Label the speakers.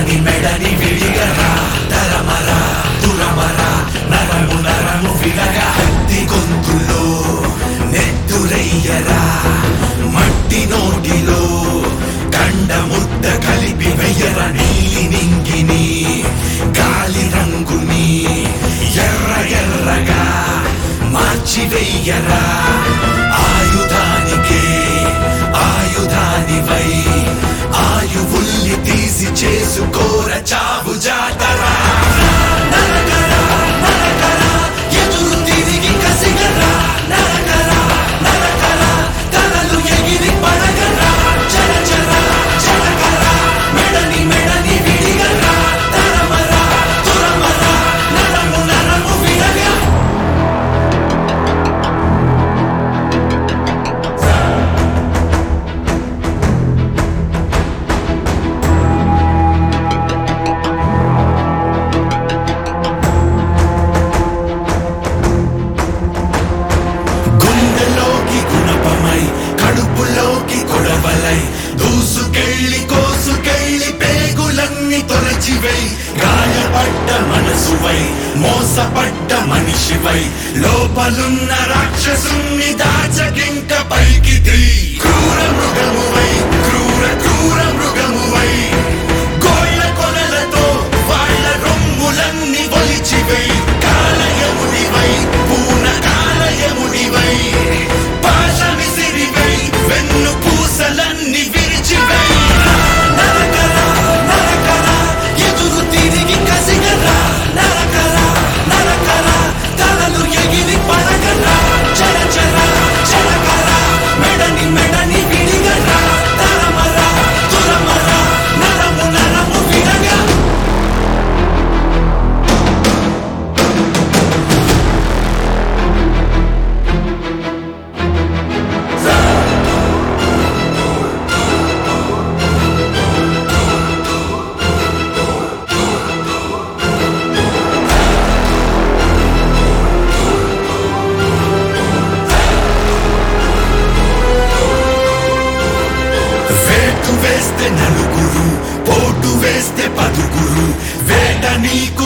Speaker 1: మెడని మెడని విడిగరా తరమరా తురమరా నరము నరము విడగా హత్తి గొంతులో నెత్తురయ్యరా మట్టి నోటిలో కండ ముద్ద కలిపి వెయ్యర నీలి నింగిని గాలి రంగుని ఎర్ర ఎర్రగా మార్చి వెయ్యరా ఆయుధానికే ఆయుధానివై ఆయువుల్ని తీసి చేసుకోర చావు జాతరా నరకరా నరకరా ఎదురు తిరిగి కసిగరా నరకరా నరకరా తలలు ఎగిరి పడగరా చర చర చరకరా మెడని మెడని విడిగరా తరమరా తురమరా నరము నరము విడగా గుండెలోకి గుణపమై కడుపులోకి కొడవలై దూసుకెళ్ళి కోసుకెళ్ళి పేగులన్నీ తొలచివై గాయపడ్డ మనసువై మోసపడ్డ మనిషివై లోపలున్న రాక్షసుని దాచకింక పైకి తీ క్రూర మృగమువై క్రూర క్రూర మృగమువై గోళ్ళ కొనలతో వాళ్ళ రొమ్ములన్నీ ఒలిచివై కాలయమునివై పూన కాలయమునివై పాశమిసిరివై వెన్ను పూసలన్నీ విరిచివై నరకరా నరకరా ఎదురు తిరిగి కసిగరా నరకరా నరకరా తలలు ఎగిరి పడగరా చర చర చరకరా మెడని మెడని విడిగరా తరమరా తురమరా నరము నరము విడగా వేటు వేస్తే నలుగురు పోటు వేస్తే పదుగురు వేట నీకు